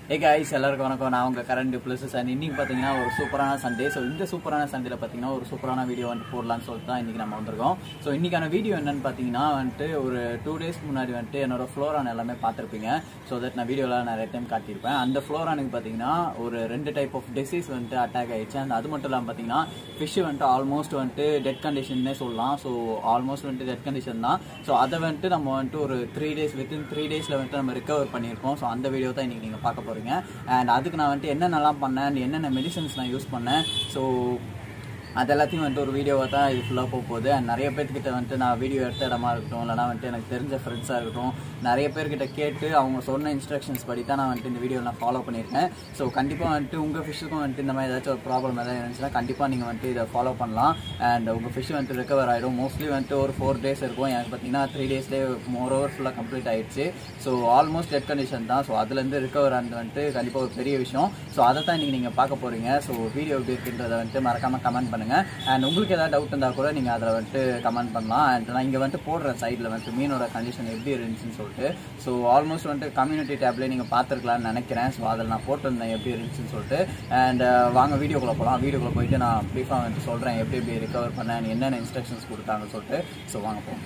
ஏ guys எல்லாருக்கும் வணக்கம் நான் உங்கள் கரண்ட் ப்ளஸ் அண்ட் இன்னைக்கு பார்த்தீங்கன்னா ஒரு சூப்பரான சண்டே ஸோ இந்த சூப்பரான சண்டேல பார்த்தீங்கன்னா ஒரு சூப்பரான வீடியோ வந்துட்டு போடலாம்னு சொல்லிட்டு தான் இன்றைக்கி நம்ம வந்திருக்கோம் ஸோ இன்றைக்கான வீடியோ என்னன்னு பார்த்தீங்கன்னா வந்துட்டு ஒரு டூ டேஸ்க்கு முன்னாடி வந்துட்டு என்னோட ஃப்ளோரான் எல்லாமே பார்த்துருப்பீங்க ஸோ தட் நான் வீடியோவில் நிறைய டைம் காட்டியிருப்பேன் அந்த ஃப்ளோரானுக்கு பார்த்தீங்கன்னா ஒரு ரெண்டு டைப் ஆஃப் டிசீஸ் வந்துட்டு அட்டாக் ஆயிடுச்சு and அது மட்டும் இல்லாமல் பார்த்தீங்கன்னா ஃபிஷ் வந்துட்டு ஆல்மோஸ்ட் வந்துட்டு டெட் கண்டிஷன்னே சொல்லலாம் ஸோ ஆல்மோஸ்ட் வந்துட்டு டெட் கண்டிஷன் தான் ஸோ அதை வந்துட்டு நம்ம வந்துட்டு ஒரு த்ரீ டேஸ் வித்தின் த்ரீ டேஸில் வந்துட்டு நம்ம ரிகவர் பண்ணியிருக்கோம் ஸோ அந்த வீடியோ தான் இன்றைக்கி நீங்கள் பார்க்க போகிறீங்க அண்ட் அதுக்கு நான் வந்துட்டு என்னென்னலாம் பண்ணேன் and என்னென்ன மெடிசன்ஸ் நான் யூஸ் பண்ணேன் ஸோ அது எல்லாத்தையும் வந்துட்டு ஒரு வீடியோவை தான் இது ஃபுல்லாக போக போகுது அண்ட் நிறைய பேர்கிட்ட வந்துட்டு நான் வீடியோ எடுத்த இடமா இருக்கட்டும் இல்லைனா வந்துட்டு எனக்கு தெரிஞ்ச ஃப்ரெண்ட்ஸாக இருக்கட்டும் நிறைய பேர்கிட்ட கேட்டு அவங்க சொன்ன இன்ஸ்ட்ரக்ஷன்ஸ் படி தான் நான் வந்துட்டு இந்த வீடியோ நான் ஃபாலோ பண்ணியிருக்கேன் ஸோ கண்டிப்பாக வந்துட்டு உங்கள் ஃபிஷ்ஷுக்கும் வந்துட்டு இந்த மாதிரி ஏதாச்சும் ஒரு ப்ராப்ளம் எதாவது இருந்துச்சுன்னா கண்டிப்பாக நீங்கள் வந்துட்டு இதை ஃபாலோ பண்ணலாம் அண்ட் உங்கள் ஃபிஷ் வந்துட்டு ரெக்கவர் ஆகிடும் மோஸ்ட்லி வந்துட்டு ஒரு ஃபோர் டேஸ் இருக்கும் எனக்கு பார்த்தீங்கன்னா த்ரீ டேஸ்லேயே மோர் ஓவர் ஃபுல்லாக கம்ப்ளீட் ஆயிடுச்சு ஸோ ஆல்மோஸ்ட் டெட் கண்டிஷன் தான் ஸோ அதுலேருந்து ரிகவர் ஆனது வந்துட்டு கண்டிப்பாக ஒரு பெரிய விஷயம் ஸோ அதை தான் இன்றைக்கி நீங்கள் பார்க்க போகிறீங்க ஸோ வீடியோ எப்படி இருக்குன்றதை வந்துட்டு மறக்காமல் கமெண்ட் பண்ணுங்கள் அண்ட் உங்களுக்கு ஏதாவது டவுட் இருந்தால் கூட நீங்கள் அதில் வந்துட்டு கமெண்ட் பண்ணலாம் அண்ட் நான் இங்கே வந்துட்டு போடுறேன் சைடில் வந்துட்டு மீனோட கண்டிஷன் எப்படி இருந்துச்சுன்னு சொல்லிட்டு ஸோ ஆல்மோஸ்ட் வந்துட்டு கம்யூனிட்டி டேப்லேயே நீங்கள் பார்த்துருக்கலாம்னு நினைக்கிறேன் ஸோ அதில் நான் போட்டிருந்தேன் எப்படி இருந்துச்சுன்னு சொல்லிட்டு அண்ட் வாங்க வீடியோக்குள்ளே போகலாம் வீடியோக்குள்ளே போயிட்டு நான் ப்ரீஃபாக வந்துட்டு சொல்கிறேன் எப்படி எப்படி ரிகவர் பண்ணேன் என்னென்ன இன்ஸ்ட்ரக்ஷன்ஸ் கொடுத்தாங்கன்னு சொல்லிட்டு ஸோ வாங்க போவோம்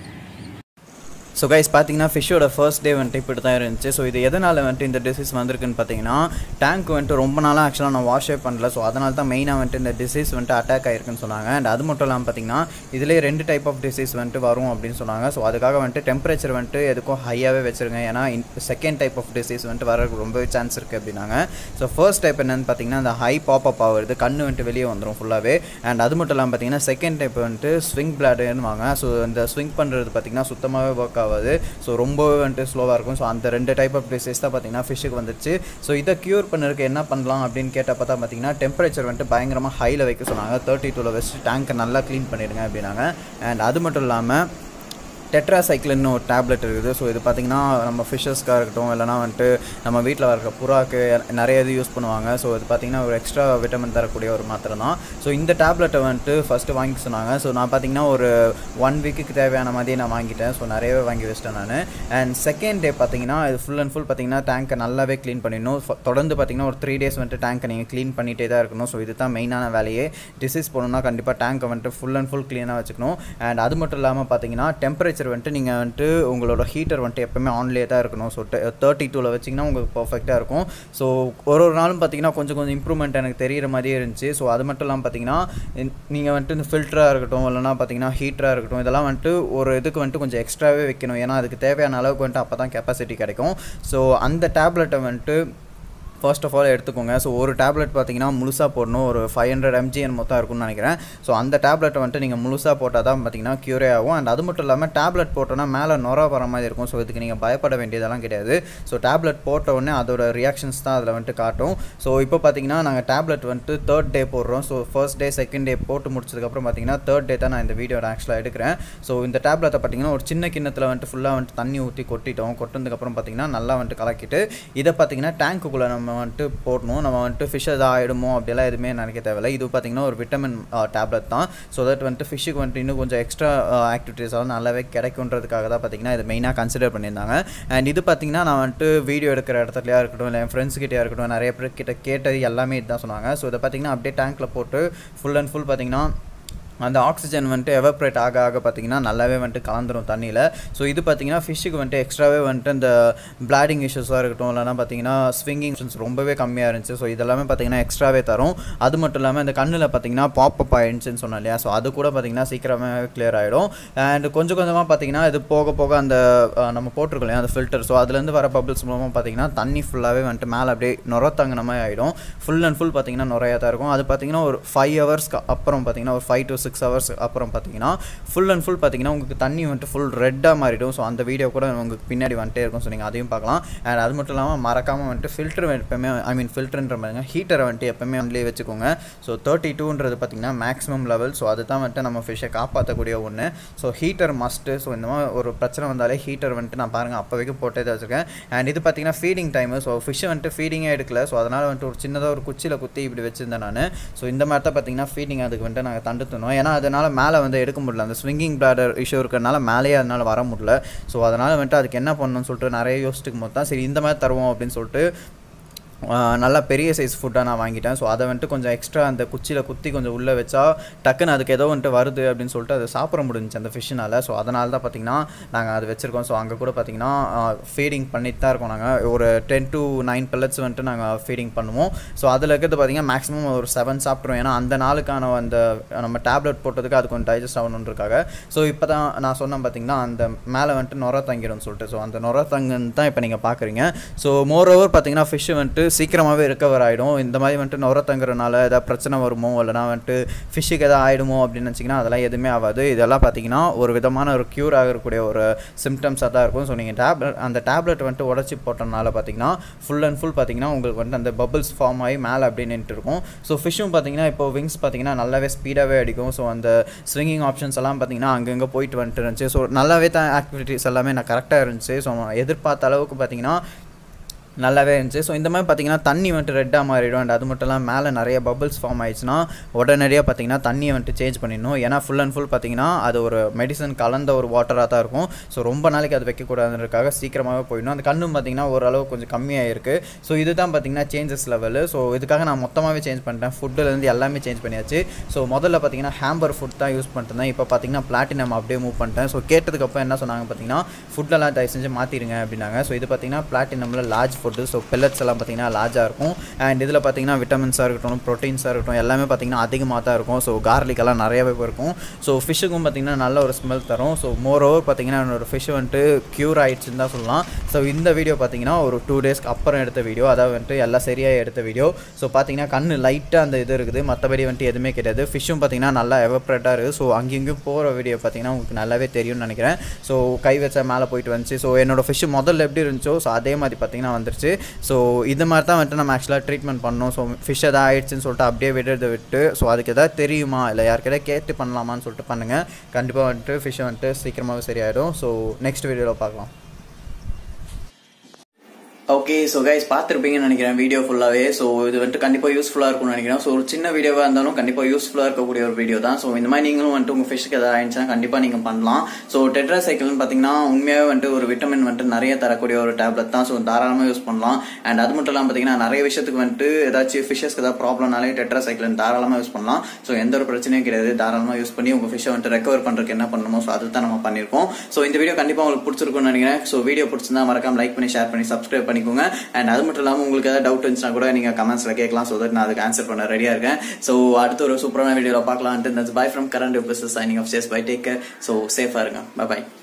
ஸோ கைஸ் பார்த்தீங்கன்னா ஃபிஷ்ஷோட ஃபர்ஸ்ட் டே வந்துட்டு இப்படி தான் இருந்துச்சு ஸோ இது எதனால் வந்துட்டு இந்த டிசீஸ் வந்திருக்குன்னு பார்த்தீங்கன்னா டேங்க் வந்துட்டு ரொம்ப நாளாக ஆக்சுவலாக நான் வாஷே பண்ணல ஸோ அதனால தான் மெயினாக வந்துட்டு இந்த டிசீஸ் வந்துட்டு அட்டாக் ஆயிருக்குன்னு சொன்னாங்க அண்ட் அது மட்டும் இல்லாமல் பார்த்தீங்கன்னா இதிலே ரெண்டு டைப் ஆஃப் டிசீஸ் வந்துட்டு வரும் அப்படின்னு சொன்னாங்க ஸோ அதுக்காக வந்துட்டு டெம்பரேச்சர் வந்துட்டு எதுக்கும் ஹையாகவே வச்சுருங்க ஏன்னா செகண்ட் டைப் ஆஃப் டிசீஸ் வந்துட்டு வரதுக்கு ரொம்பவே சான்ஸ் இருக்குது அப்படின்னாங்க ஸோ ஃபர்ஸ்ட் டைப் என்னென்னு பார்த்தீங்கன்னா அந்த ஹை பாப் அப் ஆகுறது கண்ணு வந்துட்டு வெளியே வந்துடும் ஃபுல்லாகவே அண்ட் அது மட்டும் இல்லாமல் பார்த்தீங்கன்னா செகண்ட் டைப் வந்துட்டு ஸ்விங் பிளாடுன்னு வாங்க ஸோ இந்த ஸ்விங் பண்ணுறது பார்த்தீங்கன்னா சுத்தமாகவே ஒர்க் ஆகாது ஸோ ரொம்பவே வந்துட்டு ஸ்லோவாக இருக்கும் ஸோ அந்த ரெண்டு டைப் ஆஃப் டிசீஸ் தான் பார்த்தீங்கன்னா ஃபிஷ்ஷுக்கு வந்துச்சு ஸோ இதை க்யூர் பண்ணுறதுக்கு என்ன பண்ணலாம் அப்படின்னு கேட்ட பார்த்தா பார்த்தீங்கன்னா டெம்பரேச்சர் வந்துட்டு பயங்கரமாக ஹையில் வைக்க சொன்னாங்க தேர்ட்டி டூவில் வச்சு டேங்க்கை நல்லா க்ளீன் பண்ணிடுங்க அப்படின்னாங்க அண்ட் அது மட்டும் இல்லாமல் டெட்ராசைக்கிள்னு ஒரு டேப்லெட் இருக்குது ஸோ இது பார்த்திங்கன்னா நம்ம ஃபிஷ்ஷஸ்க்காக இருக்கட்டும் இல்லைனா வந்துட்டு நம்ம வீட்டில் வர புறாக்கு நிறைய இது யூஸ் பண்ணுவாங்க ஸோ இது பார்த்திங்கன்னா ஒரு எக்ஸ்ட்ரா விட்டமின் தரக்கூடிய ஒரு மாத்திரை தான் ஸோ இந்த டேப்லெட்டை வந்துட்டு ஃபஸ்ட்டு வாங்கி சொன்னாங்க ஸோ நான் பார்த்திங்கன்னா ஒரு ஒன் வீக்குக்கு தேவையான மாதிரி நான் வாங்கிட்டேன் ஸோ நிறையவே வாங்கி வச்சிட்டேன் நான் அண்ட் செகண்ட் டே பார்த்தீங்கன்னா இது ஃபுல் அண்ட் ஃபுல் பார்த்திங்கன்னா டேங்க்கை நல்லாவே க்ளீன் பண்ணிடணும் ஃப- தொடர்ந்து பார்த்திங்கன்னா ஒரு த்ரீ டேஸ் வந்துட்டு டேங்க்கை நீங்கள் க்ளீன் பண்ணிகிட்டே தான் இருக்கணும் ஸோ இது தான் மெயினான வேலையே டிசீஸ் போகணுன்னா கண்டிப்பாக டேங்க்கை வந்துட்டு ஃபுல் அண்ட் ஃபுல் க்ளீனாக வச்சுக்கணும் அண்ட் அது மட்டும் இல்லாமல் பார்த்தீங்கன்னா டெம்பரேச்சர் வந்துட்டு நீங்கள் வந்துட்டு உங்களோட ஹீட்டர் வந்துட்டு எப்பவுமே ஆன்லேயே தான் இருக்கணும் ஸோ தேர்ட்டி டூவில் வச்சிங்கன்னா உங்களுக்கு பர்ஃபெக்டாக இருக்கும் ஸோ ஒரு ஒரு நாளும் பார்த்தீங்கன்னா கொஞ்சம் கொஞ்சம் இம்ப்ரூவ்மெண்ட் எனக்கு தெரியிற மாதிரியே இருந்துச்சு ஸோ அது மட்டும் இல்லாமல் பார்த்தீங்கன்னா நீங்கள் வந்துட்டு இந்த ஃபில்டராக இருக்கட்டும் இல்லைனா பார்த்தீங்கன்னா ஹீட்டராக இருக்கட்டும் இதெல்லாம் வந்துட்டு ஒரு இதுக்கு வந்துட்டு கொஞ்சம் எக்ஸ்ட்ராவே வைக்கணும் ஏன்னா அதுக்கு தேவையான அளவுக்கு வந்துட்டு அப்போ தான் கெப்பாசிட்டி கிடைக்கும் ஸோ அந்த டேப்லெட்டை வந்துட்டு ஃபர்ஸ்ட் ஆஃப் ஆல் எடுத்துக்கோங்க ஸோ ஒரு டேப்லெட் பார்த்தீங்கன்னா முழுசாக போடணும் ஒரு ஃபைவ் ஹண்ட்ரட் எம்ஜிஎன் மொத்தம் இருக்கும்னு நினைக்கிறேன் ஸோ அந்த டேப்லெட்டை வந்துட்டு நீங்கள் முழுசாக போட்டால் தான் பார்த்தீங்கன்னா க்யூரே ஆகும் அண்ட் அது மட்டும் இல்லாமல் டேப்லெட் போட்டோன்னா மேலே நொர வர மாதிரி இருக்கும் ஸோ இதுக்கு நீங்கள் பயப்பட வேண்டியதெல்லாம் கிடையாது ஸோ டேப்லெட் போட்ட உடனே அதோட ரியாக்ஷன்ஸ் தான் அதில் வந்துட்டு காட்டும் ஸோ இப்போ பார்த்தீங்கன்னா நாங்கள் டேப்லெட் வந்துட்டு தேர்ட் டே போடுறோம் so first day second day போட்டு முடிச்சதுக்கப்புறம் பார்த்தீங்கன்னா தேர்ட் டே தான் நான் இந்த வீடியோட ஆக்சுவலாக எடுக்கிறேன் ஸோ இந்த டேப்லெட்டை பார்த்தீங்கன்னா ஒரு சின்ன கிண்ணத்தில் வந்துட்டு ஃபுல்லாக வந்துட்டு தண்ணி ஊற்றி கொட்டிட்டோம் கொட்டினதுக்கப்புறம் பார்த்தீங்கன்னா நல்லா வந்துட்டு கலக்கிட்டு இதை பார்த்தீங்கன்னா டேங்க்குள்ளே நம்ம வந்துட்டு போடணும் நம்ம வந்துட்டு ஃபிஷ் எதாவது ஆகிடுமோ அப்படியெல்லாம் எதுவுமே நினைக்க தேவையில்ல இது பார்த்தீங்கன்னா ஒரு விட்டமின் டேப்லெட் தான் ஸோ தட் வந்துட்டு ஃபிஷ்ஷுக்கு வந்துட்டு இன்னும் கொஞ்சம் எக்ஸ்ட்ரா ஆக்டிவிட்டீஸ் எல்லாம் நல்லாவே கிடைக்குன்றதுக்காக தான் பார்த்தீங்கன்னா இது மெயினாக கன்சிடர் பண்ணியிருந்தாங்க அண்ட் இது பார்த்தீங்கன்னா நான் வந்துட்டு வீடியோ எடுக்கிற இடத்துலையா இருக்கட்டும் இல்லை என் ஃப்ரெண்ட்ஸ் கிட்டே இருக்கட்டும் நிறைய பேர் கிட்ட கேட்டது எல்லாமே இதுதான் சொன்னாங்க ஸோ இதை பார்த்தீங்கன்னா அப்படியே டேங்க்கில் போட்டு ஃபுல் அண்ட் ஃபுல் பார்த்தீங்கன்னா அந்த ஆக்சிஜன் வந்துட்டு எவப்ரேட் ஆக ஆக பார்த்தீங்கன்னா நல்லாவே வந்துட்டு கலந்துரும் தண்ணியில் ஸோ இது பார்த்தீங்கன்னா ஃபிஷ்ஷுக்கு வந்துட்டு எக்ஸ்ட்ராவே வந்துட்டு இந்த பிளாடிங் இஷ்யூஸாக இருக்கட்டும் இல்லைனா பார்த்தீங்கன்னா ஸ்விங்கிங் ரொம்பவே கம்மியாக இருந்துச்சு ஸோ இதெல்லாமே பார்த்தீங்கன்னா எக்ஸ்ட்ராவே தரும் அது மட்டும் இல்லாமல் இந்த கண்ணில் பார்த்தீங்கன்னா பாப்பப் ஆயிடுச்சுன்னு சொன்னேன் இல்லையா ஸோ அது கூட பார்த்தீங்கன்னா சீக்கிரமாக கிளியர் ஆகிடும் அண்ட் கொஞ்சம் கொஞ்சமாக பார்த்தீங்கன்னா இது போக போக அந்த அஹ், நம்ம போட்டிருக்கோம் இல்லையா அந்த ஃபில்டர் ஸோ அதுலேருந்து வர பபிள்ஸ் மூலமாக பார்த்தீங்கன்னா தண்ணி ஃபுல்லாகவே வந்துட்டு மேலே அப்படியே நுர தங்கின மாதிரி ஆகிடும் ஃபுல் அண்ட் ஃபுல் பார்த்தீங்கன்னா நுறையா தான் இருக்கும் அது பார்த்தீங்கன்னா ஒரு ஃபைவ் ஹவர்ஸ்க்கு அப்புறம் பார்த்தீங்கன்னா ஒரு ஃபைவ் டு சிக்ஸ் ஹவர்ஸ் அப்புறம் பார்த்தீங்கன்னா ஃபுல் அண்ட் ஃபுல் பார்த்தீங்கன்னா உங்களுக்கு தண்ணி வந்துட்டு ஃபுல் ரெட்டாக மாறிடும் ஸோ அந்த வீடியோ கூட உங்களுக்கு பின்னாடி வந்துட்டே இருக்கும் ஸோ நீங்கள் அதையும் பார்க்கலாம் அண்ட் அது மட்டும் இல்லாமல் மறக்காமல் வந்துட்டு ஃபில்டர் எப்பவுமே ஐ மீன் ஃபில்டர்ன்ற மாதிரிங்க ஹீட்டரை வந்துட்டு எப்பவுமே ஒன்லேயே வச்சுக்கோங்க ஸோ தேர்ட்டி டூன்றது பார்த்தீங்கன்னா மேக்ஸிமம் லெவல் ஸோ அதுதான் வந்துட்டு நம்ம ஃபிஷ்ஷை காப்பாற்றக்கூடிய ஒன்று ஸோ ஹீட்டர் மஸ்ட்டு ஸோ இந்த மாதிரி ஒரு பிரச்சனை வந்தாலே ஹீட்டர் வந்துட்டு நான் பாருங்கள் அப்போ வரைக்கும் போட்டே தான் வச்சுருக்கேன் அண்ட் இது பார்த்தீங்கன்னா ஃபீடிங் டைமு ஸோ ஃபிஷ்ஷை வந்துட்டு ஃபீடிங்கே எடுக்கல ஸோ அதனால் வந்துட்டு ஒரு சின்னதாக ஒரு குச்சியில் குத்தி இப்படி வச்சுருந்தேன் நான் ஸோ இந்த மாதிரி தான் பார்த்தீங்கன்னா ஃபீடிங் அதுக்கு வந்துட்டு நாங்கள் தண்டு தந்தோம் ஏன்னா அதனால் மேலே வந்து எடுக்க முடியல அந்த ஸ்விங்கிங் பிளாடர் இஷ்யூ இருக்கிறனால மேலேயே அதனால் வர முடியல ஸோ அதனால் வந்துட்டு அதுக்கு என்ன பண்ணணும்னு சொல்லிட்டு நிறைய யோசிச்சுக்கும் போது தான் சரி இந்த மாதிரி தருவோம் அப்படின்னு சொல்லிட்டு ஆஹ் நல்லா பெரிய சைஸ் ஃபுட்டாக நான் வாங்கிட்டேன் ஸோ அதை வந்துட்டு கொஞ்சம் எக்ஸ்ட்ரா அந்த குச்சியில் குத்தி கொஞ்சம் உள்ளே வச்சா டக்குன்னு அதுக்கு ஏதோ வந்துட்டு வருது அப்படின்னு சொல்லிட்டு அதை சாப்பிட முடிஞ்சுச்சு அந்த ஃபிஷ்ஷினால் ஸோ அதனால தான் பார்த்தீங்கன்னா நாங்கள் அது வச்சுருக்கோம் ஸோ அங்கே கூட பார்த்தீங்கன்னா ஃபீடிங் பண்ணிட்டு தான் இருக்கோம் நாங்கள் ஒரு டென் டு நைன் pellets வந்துட்டு நாங்கள் ஃபீடிங் பண்ணுவோம் ஸோ அதில் இருக்கிறது பார்த்தீங்கன்னா மேக்ஸிமம் ஒரு செவன் சாப்பிட்ருவோம் ஏன்னா அந்த நாளுக்கான அந்த நம்ம டேப்லெட் போட்டதுக்கு அது கொஞ்சம் டைஜஸ்ட் ஆகணுன்றக்காக ஸோ இப்போ தான் நான் சொன்னேன் பார்த்தீங்கன்னா அந்த மேலே வந்துட்டு நுர தங்கிடும்னு சொல்லிட்டு ஸோ அந்த நுர தங்குன்னு தான் இப்போ நீங்கள் பார்க்குறீங்க ஸோ மோர் ஓவர் பார்த்தீங்கன்னா ஃபிஷ் வந்துட்டு சீக்கிரமாகவே ரிகவர் ஆகிடும் இந்த மாதிரி வந்துட்டு நுர தங்குறதுனால ஏதாவது பிரச்சனை வருமோ இல்லைனா வந்துட்டு ஃபிஷ்ஷுக்கு எதாவது ஆகிடுமோ அப்படின்னு நினச்சிங்கன்னா அதெல்லாம் எதுவுமே ஆகாது இதெல்லாம் பார்த்தீங்கன்னா ஒரு விதமான ஒரு க்யூர் ஆகக்கூடிய ஒரு சிம்டம்ஸாக தான் இருக்கும் ஸோ நீங்கள் டேப்லெட் அந்த டேப்லெட் வந்துட்டு உடச்சி போட்டனால பார்த்தீங்கன்னா ஃபுல் அண்ட் ஃபுல் பார்த்தீங்கன்னா உங்களுக்கு வந்துட்டு அந்த பபிள்ஸ் ஃபார்ம் ஆகி மேலே அப்படியே நின்றுட்டு இருக்கும் ஸோ ஃபிஷ்ஷும் பார்த்தீங்கன்னா இப்போ விங்ஸ் பார்த்தீங்கன்னா நல்லாவே ஸ்பீடாகவே அடிக்கும் ஸோ அந்த ஸ்விங்கிங் ஆப்ஷன்ஸ் எல்லாம் பார்த்தீங்கன்னா அங்கங்கே போயிட்டு வந்துட்டு இருந்துச்சு ஸோ நல்லாவே தான் ஆக்டிவிட்டீஸ் எல்லாமே நான் கரெக்டாக இருந்துச்சு ஸோ எதிர்பார்த்த அளவுக்கு பார்த்தீங்கன்னா நல்லாவே இருந்துச்சு ஸோ இந்த மாதிரி பார்த்தீங்கன்னா தண்ணி வந்துட்டு ரெட்டாக மாறிடும் அண்ட் அது மட்டும் இல்லாமல் மேலே நிறைய பபிள்ஸ் ஃபார்ம் ஆயிடுச்சுன்னா உடனடியாக பார்த்தீங்கன்னா தண்ணியை வந்துட்டு சேஞ்ச் பண்ணிடணும் ஏன்னா ஃபுல் அண்ட் ஃபுல் பார்த்தீங்கன்னா அது ஒரு மெடிசன் கலந்த ஒரு வாட்டராக தான் இருக்கும் ஸோ ரொம்ப நாளைக்கு அது வைக்கக்கூடாதுன்றதுக்காக சீக்கிரமாகவே போயிடணும் அந்த கண்ணும் பார்த்தீங்கன்னா ஓரளவு கொஞ்சம் கம்மியாக இருக்குது ஸோ இதுதான் பார்த்தீங்கன்னா சேஞ்சஸ் லெவலு ஸோ இதுக்காக நான் மொத்தமாகவே சேஞ்ச் பண்ணிட்டேன் ஃபுட்டுலேருந்து எல்லாமே சேஞ்ச் பண்ணியாச்சு ஸோ முதல்ல பார்த்தீங்கன்னா ஹேம்பர் ஃபுட் தான் யூஸ் பண்ணிட்டு இப்போ பார்த்தீங்கன்னா பிளாட்டினம் அப்படியே மூவ் பண்ணிட்டேன் ஸோ கேட்டதுக்கப்புறம் என்ன சொன்னாங்க பார்த்தீங்கன்னா ஃபுட்டெல்லாம் தயவு செஞ்சு மாற்றிடுங்க அப்படின்னாங்க ஸோ இது பார்த்தீங்கன்னா பிளாட்டினமில் லார்ஜ் ஃபுட்டு ஸோ pellets எல்லாம் பார்த்தீங்கன்னா லார்ஜாக இருக்கும் அண்ட் இதில் பார்த்தீங்கன்னா விட்டமின்ஸாக இருக்கட்டும் ப்ரோட்டீன்ஸாக இருக்கட்டும் எல்லாமே பார்த்தீங்கன்னா அதிகமாக தான் இருக்கும் ஸோ garlic எல்லாம் நிறையவே இருக்கும் ஸோ ஃபிஷ்ஷுக்கும் பார்த்தீங்கன்னா நல்ல ஒரு ஸ்மெல் தரும் ஸோ மோர் ஓவர் பார்த்தீங்கன்னா என்னோட ஃபிஷ் வந்துட்டு க்யூர் ஆயிடுச்சுன்னு தான் சொல்லலாம் ஸோ இந்த வீடியோ பார்த்தீங்கன்னா ஒரு டூ டேஸ்க்கு அப்புறம் எடுத்த வீடியோ அதாவது வந்துட்டு எல்லாம் சரியாக எடுத்த வீடியோ ஸோ பார்த்தீங்கன்னா கண்ணு லைட்டாக அந்த இது இருக்குது மற்றபடி வந்துட்டு எதுவுமே கிடையாது ஃபிஷ்ஷும் பார்த்தீங்கன்னா நல்லா எவப்ரேட்டாக இருக்குது ஸோ அங்கேயும் இங்கேயும் போகிற வீடியோ பார்த்தீங்கன்னா உங்களுக்கு நல்லாவே தெரியும்னு நினைக்கிறேன் ஸோ கை வச்சா மேலே போயிட்டு வந்துச்சு ஸோ என்னோட ஃபிஷ் முதல்ல எப்படி இருந்துச்சோ ஸோ அதே மாதிரி பார்த்தீங்கன்னா வந்துருச்சு ஸோ இது மாதிரி தான் வந்துட்டு நம்ம ஆக்சுவலாக ட்ரீட்மெண்ட் பண்ணோம் ஸோ ஃபிஷ் எதாவது ஆயிடுச்சுன்னு சொல்லிட்டு அப்படியே விடுறதை விட்டு ஸோ அதுக்கு எதாவது தெரியுமா இல்லை யாருக்கிட்ட கேட்டு பண்ணலாமான்னு சொல்லிட்டு பண்ணுங்கள் கண்டிப்பாக வந்துட்டு ஃபிஷ்ஷை வந்துட்டு சீக்கிரமாகவே சரியாயிடும் ஸோ நெக்ஸ்ட் வீடியோவில் பார்க்கலாம் ஓகே ஸோ கைஸ் பார்த்துருப்பீங்கன்னு நினைக்கிறேன் வீடியோ ஃபுல்லாகவே ஸோ இது வந்துட்டு கண்டிப்பாக யூஸ்ஃபுல்லாக இருக்கும்னு நினைக்கிறேன் ஸோ ஒரு சின்ன வீடியோவாக இருந்தாலும் கண்டிப்பாக யூஸ்ஃபுல்லாக இருக்கக்கூடிய ஒரு வீடியோ தான் ஸோ இந்த மாதிரி நீங்களும் வந்துட்டு உங்கள் ஃபிஷ்க்கு எதாவது ஆயிடுச்சுன்னா கண்டிப்பாக நீங்கள் பண்ணலாம் ஸோ டெட்ரா சைக்கிள்னு பார்த்தீங்கன்னா உண்மையாகவே வந்துட்டு ஒரு விட்டமின் வந்துட்டு நிறைய தரக்கூடிய ஒரு டேப்லெட் தான் ஸோ தாராளமாக யூஸ் பண்ணலாம் அண்ட் அது மட்டும் இல்லாமல் பார்த்தீங்கன்னா நிறைய விஷயத்துக்கு வந்துட்டு ஏதாச்சும் ஃபிஷஸ்க்கு ஏதாவது ப்ராப்ளம்னாலே டெட்ரா சைக்கிள் தாராளமாக யூஸ் பண்ணலாம் ஸோ எந்த ஒரு பிரச்சனையும் கிடையாது தாராளமாக யூஸ் பண்ணி உங்கள் ஃபிஷ்ஷை வந்துட்டு ரெக்கவர் பண்ணுறதுக்கு என்ன பண்ணணுமோ ஸோ அதை தான் நம்ம பண்ணியிருக்கோம் ஸோ இந்த வீடியோ கண்டிப்பாக உங்களுக்கு பிடிச்சிருக்கும்னு நினைக்கிறேன் ஸோ வீடியோ பிடிச்சிருந்தா மறக்காம லைக் பண்ணி ஷேர் பண்ணி சப்ஸ்கிரைப் பண்ணிக்கோங்க அண்ட் அது மட்டும் இல்லாமல் உங்களுக்கு ஏதாவது டவுட் இருந்துச்சுன்னா கூட நீங்கள் கமெண்ட்ஸில் கேட்கலாம் ஸோ தட் நான் அதுக்கு ஆன்சர் பண்ண ரெடியாக இருக்கேன் ஸோ அடுத்த ஒரு சூப்பரான வீடியோவில் பார்க்கலாம் bye from current plus signing off சேஸ் பை டேக் கேர் ஸோ சேஃபாக இருங்க பை